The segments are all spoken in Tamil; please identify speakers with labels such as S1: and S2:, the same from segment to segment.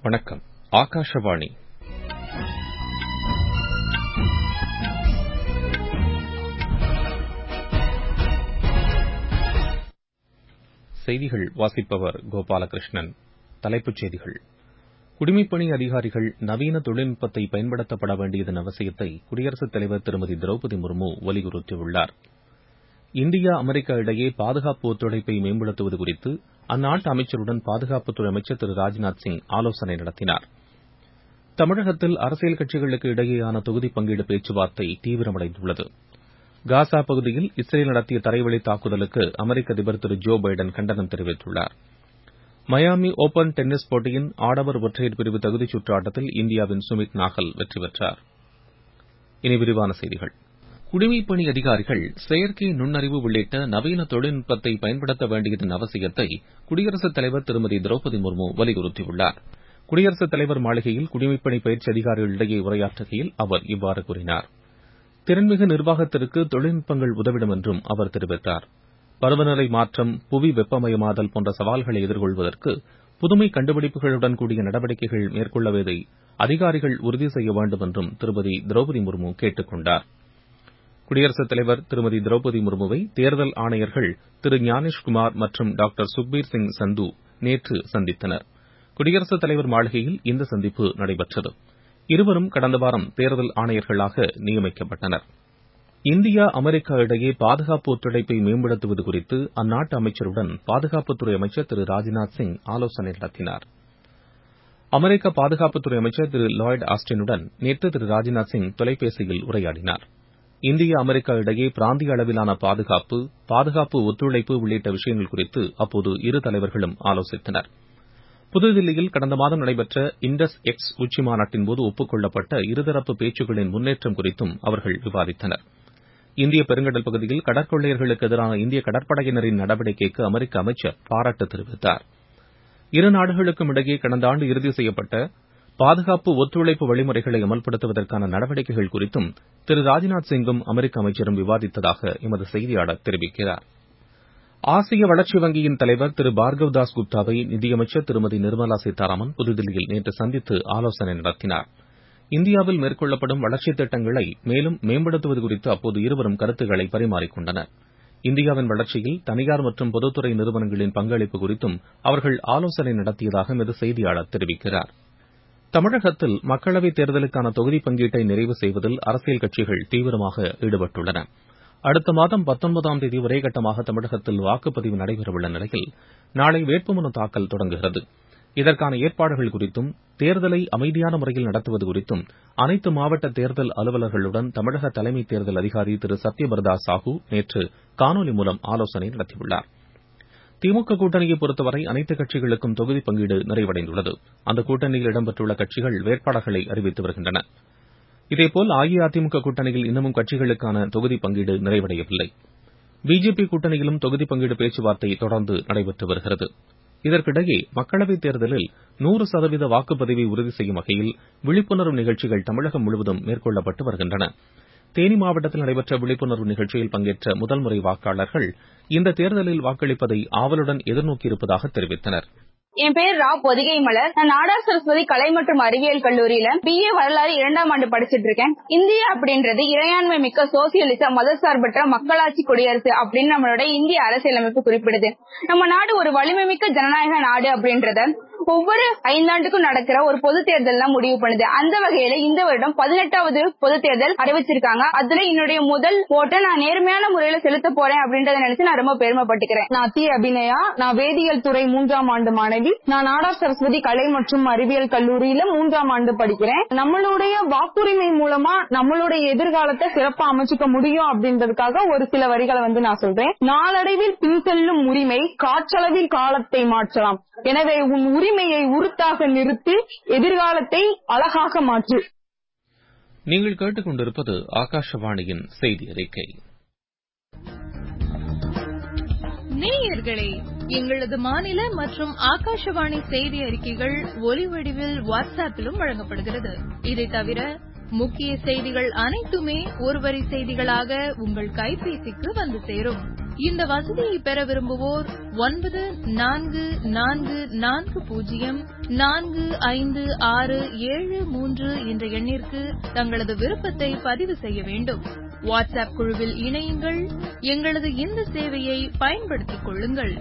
S1: வணக்கம் ஆகாஷவாணி செய்திகள் வாசிப்பவர் கோபாலகிருஷ்ணன் தலைப்புச் செய்திகள் குடிமைப்பணி அதிகாரிகள் நவீன தொழில்நுட்பத்தை பயன்படுத்தப்பட வேண்டியதன் அவசியத்தை குடியரசுத் தலைவர் திருமதி திரௌபதி முர்மு வலியுறுத்தியுள்ளார் இந்தியா அமெரிக்கா இடையே பாதுகாப்பு ஒத்துழைப்பை மேம்படுத்துவது குறித்து அந்நாட்டு அமைச்சருடன் பாதுகாப்புத்துறை அமைச்சர் திரு ராஜ்நாத் சிங் ஆலோசனை நடத்தினார் தமிழகத்தில் அரசியல் கட்சிகளுக்கு இடையேயான தொகுதி பங்கீடு பேச்சுவார்த்தை தீவிரமடைந்துள்ளது காசா பகுதியில் இஸ்ரேல் நடத்திய தரைவழி தாக்குதலுக்கு அமெரிக்க அதிபர் திரு ஜோ பைடன் கண்டனம் தெரிவித்துள்ளார் மயாமி ஒபன் டென்னிஸ் போட்டியின் ஆடவர் ஒற்றையர் பிரிவு தகுதிச் சுற்று ஆட்டத்தில் இந்தியாவின் சுமித் நாகல் வெற்றி பெற்றார் இனி விரிவான செய்திகள் குடிமைப்பணி அதிகாரிகள் செயற்கை நுண்ணறிவு உள்ளிட்ட நவீன தொழில்நுட்பத்தை பயன்படுத்த வேண்டியதன் அவசியத்தை குடியரசுத் தலைவர் திருமதி திரௌபதி முர்மு வலியுறுத்தியுள்ளார் குடியரசுத் தலைவர் மாளிகையில் குடிமைப்பணி பயிற்சி அதிகாரிகளிடையே உரையாற்றுகையில் அவர் இவ்வாறு கூறினார் திறன்மிகு நிர்வாகத்திற்கு தொழில்நுட்பங்கள் உதவிடும் என்றும் அவர் தெரிவித்தார் பருவநிலை மாற்றம் புவி வெப்பமயமாதல் போன்ற சவால்களை எதிர்கொள்வதற்கு புதுமை கண்டுபிடிப்புகளுடன் கூடிய நடவடிக்கைகள் மேற்கொள்வதை அதிகாரிகள் உறுதி செய்ய வேண்டும் என்றும் திருமதி திரௌபதி முர்மு கேட்டுக் கொண்டார் குடியரசுத் தலைவர் திருமதி திரௌபதி முர்முவை தேர்தல் ஆணையர்கள் திரு ஞானேஷ்குமார் மற்றும் டாக்டர் சுக்பீர் சிங் சந்து நேற்று சந்தித்தனர் குடியரசுத் தலைவர் மாளிகையில் இந்த சந்திப்பு நடைபெற்றது இருவரும் கடந்த வாரம் தேர்தல் ஆணையர்களாக நியமிக்கப்பட்டனர் இந்தியா அமெரிக்கா இடையே பாதுகாப்பு ஒத்துழைப்பை மேம்படுத்துவது குறித்து அந்நாட்டு அமைச்சருடன் பாதுகாப்புத்துறை அமைச்சர் திரு ராஜ்நாத் சிங் ஆலோசனை நடத்தினார் அமெரிக்க பாதுகாப்புத்துறை அமைச்சர் திரு லாய்டு ஆஸ்டினுடன் நேற்று திரு ராஜ்நாத் சிங் தொலைபேசியில் உரையாடினார் இந்தியா அமெரிக்கா இடையே பிராந்திய அளவிலான பாதுகாப்பு பாதுகாப்பு ஒத்துழைப்பு உள்ளிட்ட விஷயங்கள் குறித்து அப்போது இரு தலைவர்களும் ஆலோசித்தனர் புதுதில்லியில் கடந்த மாதம் நடைபெற்ற இண்டஸ் எக்ஸ் உச்சி மாநாட்டின்போது ஒப்புக் கொள்ளப்பட்ட இருதரப்பு பேச்சுக்களின் முன்னேற்றம் குறித்தும் அவர்கள் விவாதித்தனர் இந்திய பெருங்கடல் பகுதியில் கடற்கொள்ளையர்களுக்கு எதிரான இந்திய கடற்படையினரின் நடவடிக்கைக்கு அமெரிக்க அமைச்சர் பாராட்டு தெரிவித்தார் இரு நாடுகளுக்கும் இடையே கடந்த ஆண்டு இறுதி செய்யப்பட்ட பாதுகாப்பு ஒத்துழைப்பு வழிமுறைகளை அமல்படுத்துவதற்கான நடவடிக்கைகள் குறித்தும் திரு ராஜ்நாத் சிங்கும் அமெரிக்க அமைச்சரும் விவாதித்ததாக எமது செய்தியாளர் தெரிவிக்கிறார் ஆசிய வளர்ச்சி வங்கியின் தலைவர் திரு பார்கவ் தாஸ் குப்தாவை நிதியமைச்சர் திருமதி நிர்மலா சீதாராமன் புதுதில்லியில் நேற்று சந்தித்து ஆலோசனை நடத்தினார் இந்தியாவில் மேற்கொள்ளப்படும் வளர்ச்சித் திட்டங்களை மேலும் மேம்படுத்துவது குறித்து அப்போது இருவரும் கருத்துக்களை பரிமாறிக்கொண்டனர் இந்தியாவின் வளர்ச்சியில் தனியார் மற்றும் பொதுத்துறை நிறுவனங்களின் பங்களிப்பு குறித்தும் அவர்கள் ஆலோசனை நடத்தியதாக எமது செய்தியாளர் தெரிவிக்கிறார் தமிழகத்தில் மக்களவைத் தேர்தலுக்கான தொகுதி பங்கீட்டை நிறைவு செய்வதில் அரசியல் கட்சிகள் தீவிரமாக ஈடுபட்டுள்ளன அடுத்த மாதம் பத்தொன்பதாம் தேதி ஒரே கட்டமாக தமிழகத்தில் வாக்குப்பதிவு நடைபெறவுள்ள நிலையில் நாளை வேட்புமனு தாக்கல் தொடங்குகிறது இதற்கான ஏற்பாடுகள் குறித்தும் தேர்தலை அமைதியான முறையில் நடத்துவது குறித்தும் அனைத்து மாவட்ட தேர்தல் அலுவலர்களுடன் தமிழக தலைமை தேர்தல் அதிகாரி திரு சத்யபிரதா சாஹூ நேற்று காணொலி மூலம் ஆலோசனை நடத்தியுள்ளார் திமுக கூட்டணியை பொறுத்தவரை அனைத்து கட்சிகளுக்கும் தொகுதி பங்கீடு நிறைவடைந்துள்ளது அந்த கூட்டணியில் இடம்பெற்றுள்ள கட்சிகள் வேட்பாளர்களை அறிவித்து வருகின்றன இதேபோல் அஇஅதிமுக கூட்டணியில் இன்னமும் கட்சிகளுக்கான தொகுதி பங்கீடு நிறைவடையவில்லை பிஜேபி கூட்டணியிலும் தொகுதி பங்கீடு பேச்சுவார்த்தை தொடர்ந்து நடைபெற்று வருகிறது இதற்கிடையே மக்களவைத் தேர்தலில் நூறு சதவீத வாக்குப்பதிவை உறுதி செய்யும் வகையில் விழிப்புணர்வு நிகழ்ச்சிகள் தமிழகம் முழுவதும் மேற்கொள்ளப்பட்டு வருகின்றன தேனி மாவட்டத்தில் நடைபெற்ற விழிப்புணர்வு நிகழ்ச்சியில் பங்கேற்ற முதல் முறை வாக்காளர்கள் இந்த தேர்தலில் வாக்களிப்பதை ஆவலுடன் எதிர்நோக்கியிருப்பதாக தெரிவித்தனர்
S2: என் பேர் ரா பொதிகை மலர் நான் நாடார் சரஸ்வதி கலை மற்றும் அறிவியல் கல்லூரியில பிஏ வரலாறு இரண்டாம் ஆண்டு படிச்சிட்டு இருக்கேன் இந்தியா அப்படின்றது இறையாண்மை மிக்க சோசியலிச மதசார்பற்ற மக்களாட்சி குடியரசு அப்படின்னு நம்மளோட இந்திய அரசியலமைப்பு குறிப்பிடுது நம்ம நாடு ஒரு வலிமை மிக்க ஜனநாயக நாடு அப்படின்றத ஒவ்வொரு ஐந்தாண்டுக்கும் நடக்கிற ஒரு பொது தேர்தல் தான் முடிவு பண்ணுது அந்த வகையில இந்த வருடம் பதினெட்டாவது பொது தேர்தல் அறிவிச்சிருக்காங்க அதுல என்னுடைய முதல் ஓட்டை நான் நேர்மையான முறையில செலுத்த போறேன் அப்படின்றத நினைச்சு நான் ரொம்ப பெருமைப்பட்டுக்கிறேன்
S3: நான் தி அபிநயா நான் வேதியியல் துறை மூன்றாம் ஆண்டு மாணவி நான் நாடார் சரஸ்வதி கலை மற்றும் அறிவியல் கல்லூரியில மூன்றாம் ஆண்டு படிக்கிறேன் நம்மளுடைய வாக்குரிமை மூலமா நம்மளுடைய எதிர்காலத்தை சிறப்பா அமைச்சுக்க முடியும் அப்படின்றதுக்காக ஒரு சில வரிகளை வந்து நான் சொல்றேன் நாளடைவில் பின்செல்லும் உரிமை காற்றளவில் காலத்தை மாற்றலாம் எனவே உன் உரிமையை உறுத்தாக நிறுத்தி எதிர்காலத்தை அழகாக மாற்று
S1: நீங்கள் கேட்டுக்கொண்டிருப்பது ஆகாஷவாணியின் செய்தி அறிக்கை
S4: நேயர்களே எங்களது மாநில மற்றும் ஆகாஷவாணி செய்தி அறிக்கைகள் ஒலி வடிவில் வாட்ஸ்அப்பிலும் வழங்கப்படுகிறது இதை தவிர முக்கிய செய்திகள் அனைத்துமே ஒருவரி செய்திகளாக உங்கள் கைபேசிக்கு வந்து சேரும் இந்த வசதியை பெற விரும்புவோர் ஒன்பது நான்கு நான்கு நான்கு பூஜ்ஜியம் நான்கு ஐந்து ஆறு ஏழு மூன்று என்ற எண்ணிற்கு தங்களது விருப்பத்தை பதிவு செய்ய வேண்டும் வாட்ஸ்அப் குழுவில் இணையுங்கள் எங்களது இந்த சேவையை பயன்படுத்திக் கொள்ளுங்கள்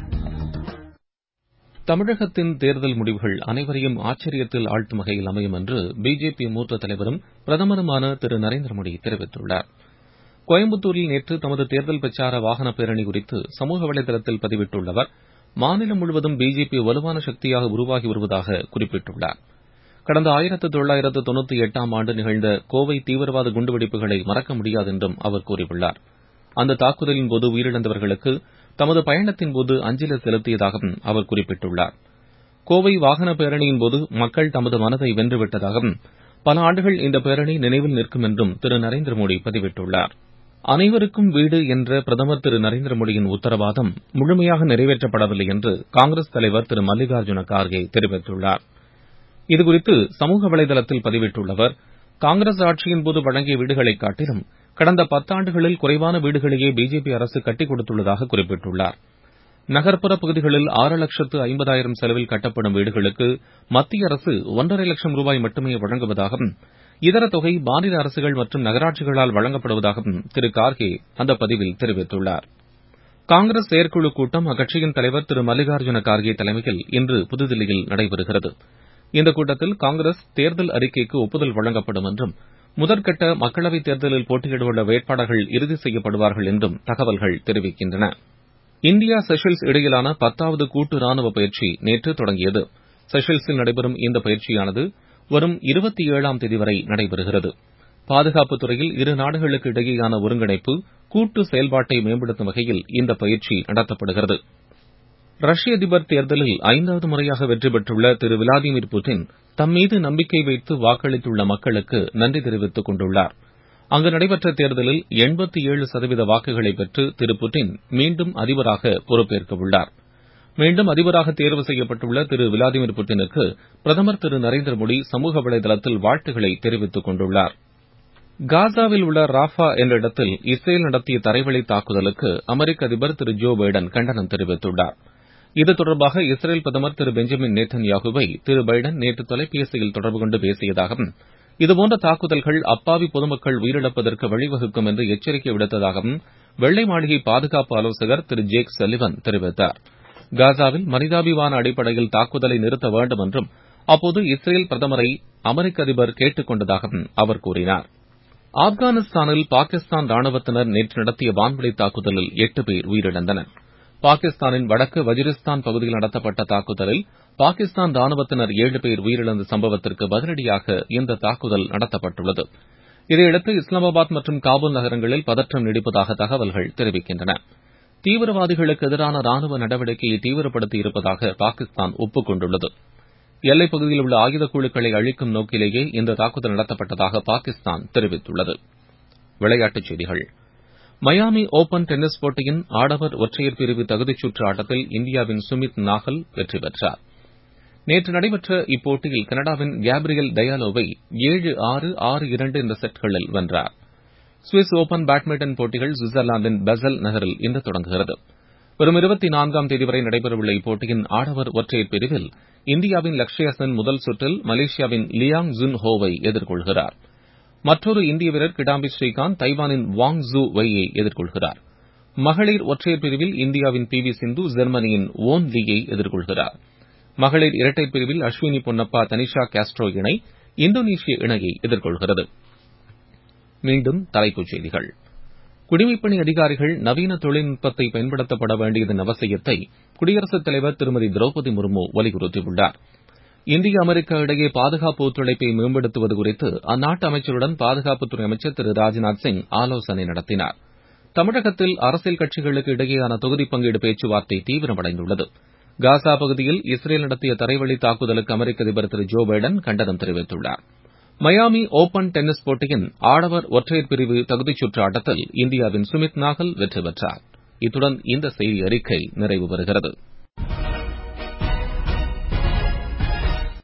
S1: தமிழகத்தின் தேர்தல் முடிவுகள் அனைவரையும் ஆச்சரியத்தில் ஆழ்த்தும் வகையில் அமையும் என்று பிஜேபி மூத்த தலைவரும் பிரதமருமான திரு நரேந்திர மோடி தெரிவித்துள்ளார் கோயம்புத்தூரில் நேற்று தமது தேர்தல் பிரச்சார வாகன பேரணி குறித்து சமூக வலைதளத்தில் பதிவிட்டுள்ள அவர் மாநிலம் முழுவதும் பிஜேபி வலுவான சக்தியாக உருவாகி வருவதாக குறிப்பிட்டுள்ளார் கடந்த ஆயிரத்து தொள்ளாயிரத்து தொண்ணூற்றி எட்டாம் ஆண்டு நிகழ்ந்த கோவை தீவிரவாத குண்டுவெடிப்புகளை மறக்க முடியாது என்றும் அவர் கூறியுள்ளார் அந்த தாக்குதலின் போது உயிரிழந்தவர்களுக்கு தமது பயணத்தின் போது அஞ்சலி செலுத்தியதாகவும் அவர் குறிப்பிட்டுள்ளார் கோவை வாகன பேரணியின் போது மக்கள் தமது மனதை வென்றுவிட்டதாகவும் பல ஆண்டுகள் இந்த பேரணி நினைவில் நிற்கும் என்றும் திரு நரேந்திர மோடி பதிவிட்டுள்ளார் அனைவருக்கும் வீடு என்ற பிரதமர் திரு நரேந்திர மோடியின் உத்தரவாதம் முழுமையாக நிறைவேற்றப்படவில்லை என்று காங்கிரஸ் தலைவர் திரு மல்லிகார்ஜுன கார்கே தெரிவித்துள்ளார் இதுகுறித்து சமூக வலைதளத்தில் பதிவிட்டுள்ள அவர் காங்கிரஸ் ஆட்சியின் போது வழங்கிய வீடுகளைக் காட்டிலும் கடந்த பத்தாண்டுகளில் குறைவான வீடுகளையே பிஜேபி அரசு கட்டிக் கொடுத்துள்ளதாக குறிப்பிட்டுள்ளார் நகர்ப்புற பகுதிகளில் ஆறு லட்சத்து ஐம்பதாயிரம் செலவில் கட்டப்படும் வீடுகளுக்கு மத்திய அரசு ஒன்றரை லட்சம் ரூபாய் மட்டுமே வழங்குவதாகவும் இதர தொகை மாநில அரசுகள் மற்றும் நகராட்சிகளால் வழங்கப்படுவதாகவும் திரு கார்கே அந்த பதிவில் தெரிவித்துள்ளார் காங்கிரஸ் செயற்குழு கூட்டம் அக்கட்சியின் தலைவர் திரு மல்லிகார்ஜுன கார்கே தலைமையில் இன்று புதுதில்லியில் நடைபெறுகிறது இந்த கூட்டத்தில் காங்கிரஸ் தேர்தல் அறிக்கைக்கு ஒப்புதல் வழங்கப்படும் என்றும் முதற்கட்ட மக்களவைத் தேர்தலில் போட்டியிடவுள்ள வேட்பாளர்கள் இறுதி செய்யப்படுவார்கள் என்றும் தகவல்கள் தெரிவிக்கின்றன இந்தியா செஷல்ஸ் இடையிலான பத்தாவது கூட்டு ராணுவ பயிற்சி நேற்று தொடங்கியது செஷல்ஸில் நடைபெறும் இந்த பயிற்சியானது வரும் இருபத்தி ஏழாம் தேதி வரை நடைபெறுகிறது பாதுகாப்புத் துறையில் இரு நாடுகளுக்கு இடையேயான ஒருங்கிணைப்பு கூட்டு செயல்பாட்டை மேம்படுத்தும் வகையில் இந்த பயிற்சி நடத்தப்படுகிறது ரஷ்ய அதிபர் தேர்தலில் ஐந்தாவது முறையாக வெற்றி பெற்றுள்ள திரு விளாடிமிர் புட்டின் தம்மீது நம்பிக்கை வைத்து வாக்களித்துள்ள மக்களுக்கு நன்றி தெரிவித்துக் கொண்டுள்ளார் அங்கு நடைபெற்ற தேர்தலில் எண்பத்தி ஏழு சதவீத வாக்குகளை பெற்று திரு புட்டின் மீண்டும் அதிபராக பொறுப்பேற்க உள்ளார் மீண்டும் அதிபராக தேர்வு செய்யப்பட்டுள்ள திரு விளாடிமிர் புட்டினுக்கு பிரதமர் திரு நரேந்திர மோடி சமூக வலைதளத்தில் வாழ்த்துக்களை தெரிவித்துக் கொண்டுள்ளார் காசாவில் உள்ள ராஃபா என்ற இடத்தில் இஸ்ரேல் நடத்திய தரைவழி தாக்குதலுக்கு அமெரிக்க அதிபர் திரு ஜோ பைடன் கண்டனம் தெரிவித்துள்ளார் இது தொடர்பாக இஸ்ரேல் பிரதமர் திரு பெஞ்சமின் நேத்தன் யாகுவை திரு பைடன் நேற்று தொலைபேசியில் தொடர்பு கொண்டு பேசியதாகவும் இதுபோன்ற தாக்குதல்கள் அப்பாவி பொதுமக்கள் உயிரிழப்பதற்கு வழிவகுக்கும் என்று எச்சரிக்கை விடுத்ததாகவும் வெள்ளை மாளிகை பாதுகாப்பு ஆலோசகர் திரு ஜேக் சலிவன் தெரிவித்தார் காசாவில் மனிதாபிமான அடிப்படையில் தாக்குதலை நிறுத்த வேண்டும் என்றும் அப்போது இஸ்ரேல் பிரதமரை அமெரிக்க அதிபர் கேட்டுக் கொண்டதாகவும் அவர் கூறினார் ஆப்கானிஸ்தானில் பாகிஸ்தான் ராணுவத்தினர் நேற்று நடத்திய வான்வழி தாக்குதலில் எட்டு பேர் உயிரிழந்தனர் பாகிஸ்தானின் வடக்கு வஜிரிஸ்தான் பகுதியில் நடத்தப்பட்ட தாக்குதலில் பாகிஸ்தான் ராணுவத்தினர் ஏழு பேர் உயிரிழந்த சம்பவத்திற்கு பதிலடியாக இந்த தாக்குதல் நடத்தப்பட்டுள்ளது இதையடுத்து இஸ்லாமாபாத் மற்றும் காபூல் நகரங்களில் பதற்றம் நீடிப்பதாக தகவல்கள் தெரிவிக்கின்றன தீவிரவாதிகளுக்கு எதிரான ராணுவ நடவடிக்கையை தீவிரப்படுத்தி இருப்பதாக பாகிஸ்தான் ஒப்புக் கொண்டுள்ளது எல்லைப் பகுதியில் உள்ள ஆயுத குழுக்களை அழிக்கும் நோக்கிலேயே இந்த தாக்குதல் நடத்தப்பட்டதாக பாகிஸ்தான் தெரிவித்துள்ளது விளையாட்டுச் செய்திகள் மயாமி ஓபன் டென்னிஸ் போட்டியின் ஆடவர் ஒற்றையர் பிரிவு தகுதிச் சுற்று ஆட்டத்தில் இந்தியாவின் சுமித் நாகல் வெற்றி பெற்றார் நேற்று நடைபெற்ற இப்போட்டியில் கனடாவின் கேப்ரியல் டயாலோவை ஏழு ஆறு ஆறு இரண்டு என்ற செட்களில் வென்றார் சுவிஸ் ஓபன் பேட்மிண்டன் போட்டிகள் சுவிட்சர்லாந்தின் பெசல் நகரில் இன்று தொடங்குகிறது வரும் இருபத்தி நான்காம் தேதி வரை நடைபெறவுள்ள இப்போட்டியின் ஆடவர் ஒற்றையர் பிரிவில் இந்தியாவின் லக்ஷயா சென் முதல் சுற்றில் மலேசியாவின் லியாங் ஜுன் ஹோவை எதிர்கொள்கிறார் மற்றொரு இந்திய வீரர் கிடாம்பி ஸ்ரீகாந்த் தைவானின் வாங் ஜூ வையை எதிர்கொள்கிறார் மகளிர் ஒற்றையர் பிரிவில் இந்தியாவின் பி வி சிந்து ஜெர்மனியின் ஓன் லீயை எதிர்கொள்கிறார் மகளிர் இரட்டையர் பிரிவில் அஸ்வினி பொன்னப்பா தனிஷா காஸ்ட்ரோ இணை இந்தோனேஷிய இணையை எதிர்கொள்கிறது மீண்டும் தலைப்புச் செய்திகள் குடிமைப்பணி அதிகாரிகள் நவீன தொழில்நுட்பத்தை பயன்படுத்தப்பட வேண்டியதன் அவசியத்தை குடியரசுத் தலைவர் திருமதி திரௌபதி முர்மு வலியுறுத்தியுள்ளார் இந்திய அமெரிக்கா இடையே பாதுகாப்பு ஒத்துழைப்பை மேம்படுத்துவது குறித்து அந்நாட்டு அமைச்சருடன் பாதுகாப்புத்துறை அமைச்சர் திரு ராஜ்நாத் சிங் ஆலோசனை நடத்தினார் தமிழகத்தில் அரசியல் கட்சிகளுக்கு இடையேயான தொகுதி பங்கீடு பேச்சுவார்த்தை தீவிரமடைந்துள்ளது காசா பகுதியில் இஸ்ரேல் நடத்திய தரைவழி தாக்குதலுக்கு அமெரிக்க அதிபர் திரு ஜோ பைடன் கண்டனம் தெரிவித்துள்ளார் மயாமி ஓபன் டென்னிஸ் போட்டியின் ஆடவர் ஒற்றையர் பிரிவு தகுதிச் சுற்று ஆட்டத்தில் இந்தியாவின் சுமித் நாகல் வெற்றி பெற்றார் இத்துடன் இந்த செய்தி அறிக்கை நிறைவு பெறுகிறது